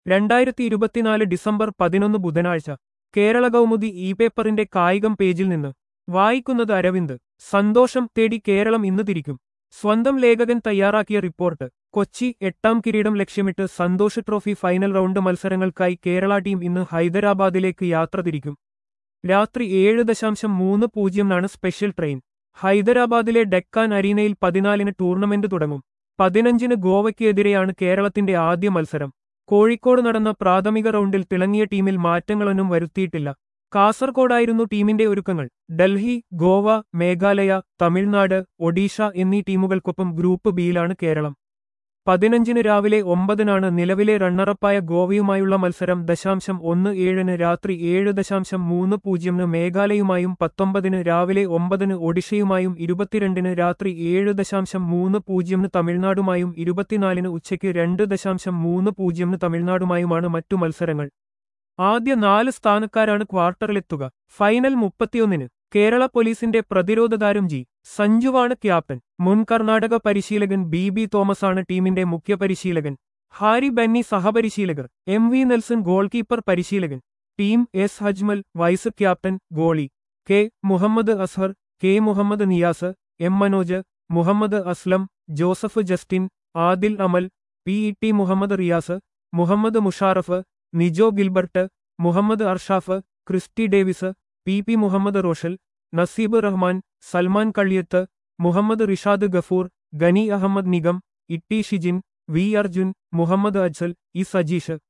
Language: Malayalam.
രണ്ടായിരത്തി ഇരുപത്തിനാല് ഡിസംബർ പതിനൊന്ന് ബുധനാഴ്ച കേരള കൗമുദി ഇ പേപ്പറിന്റെ കായികം പേജിൽ നിന്ന് വായിക്കുന്നത് അരവിന്ദ് സന്തോഷം തേടി കേരളം ഇന്ന് തിരിക്കും സ്വന്തം ലേഖകൻ തയ്യാറാക്കിയ റിപ്പോർട്ട് കൊച്ചി എട്ടാം കിരീടം ലക്ഷ്യമിട്ട് സന്തോഷ് ട്രോഫി ഫൈനൽ റൗണ്ട് മത്സരങ്ങൾക്കായി കേരള ടീം ഇന്ന് ഹൈദരാബാദിലേക്ക് യാത്ര തിരിക്കും രാത്രി ഏഴ് ദശാംശം മൂന്ന് പൂജ്യംനാണ് സ്പെഷ്യൽ ട്രെയിൻ ഹൈദരാബാദിലെ ഡെക്കാൻ അരീനയിൽ പതിനാലിന് ടൂർണമെന്റ് തുടങ്ങും പതിനഞ്ചിന് ഗോവയ്ക്കെതിരെയാണ് കേരളത്തിന്റെ ആദ്യ മത്സരം കോഴിക്കോട് നടന്ന പ്രാഥമിക റൗണ്ടിൽ തിളങ്ങിയ ടീമിൽ മാറ്റങ്ങളൊന്നും വരുത്തിയിട്ടില്ല കാസർകോടായിരുന്നു ടീമിന്റെ ഒരുക്കങ്ങൾ ഡൽഹി ഗോവ മേഘാലയ തമിഴ്നാട് ഒഡീഷ എന്നീ ടീമുകൾക്കൊപ്പം ഗ്രൂപ്പ് ബിയിലാണ് കേരളം പതിനഞ്ചിന് രാവിലെ ഒമ്പതിനാണ് നിലവിലെ റണ്ണറപ്പായ ഗോവയുമായുള്ള മത്സരം ദശാംശം ഒന്ന് ഏഴിന് രാത്രി ഏഴ് ദശാംശം മൂന്ന് പൂജ്യമിന് മേഘാലയുമായും പത്തൊമ്പതിന് രാവിലെ ഒമ്പതിന് ഒഡീഷയുമായും ഇരുപത്തിരണ്ടിന് രാത്രി ഏഴ് ദശാംശം മൂന്ന് പൂജ്യമിന് തമിഴ്നാടുമായും ഇരുപത്തിനാലിന് ഉച്ചയ്ക്ക് രണ്ട് ദശാംശം മൂന്ന് പൂജ്യമിന് തമിഴ്നാടുമായുമാണ് മറ്റു മത്സരങ്ങൾ ആദ്യ നാല് സ്ഥാനക്കാരാണ് ക്വാർട്ടറിലെത്തുക ഫൈനൽ മുപ്പത്തിയൊന്നിന് കേരള പോലീസിന്റെ പ്രതിരോധ താരം ജി സഞ്ജുവാണ് ക്യാപ്റ്റൻ മുൻ കർണാടക പരിശീലകൻ ബി ബി തോമസാണ് ടീമിന്റെ മുഖ്യ പരിശീലകൻ ഹാരി ബെന്നി സഹപരിശീലകർ M V Nelson goal keeper പരിശീലകൻ team S Hajmal vice captain goalie K Muhammad Azhar K Muhammad Niyas M Manoj Muhammad Aslam Joseph Justin Adil Amal P E T Muhammad Riyas Muhammad Musharaf Nijo Gilbert Muhammad Arshaf Christy Davis P P Muhammad Roshal Naseeb Rahman Salman Kalliyath Muhammad Rishad Gafoor Gani Ahmed Nigam Itty Shijin V Arjun Muhammad Ajsal E Sajeesh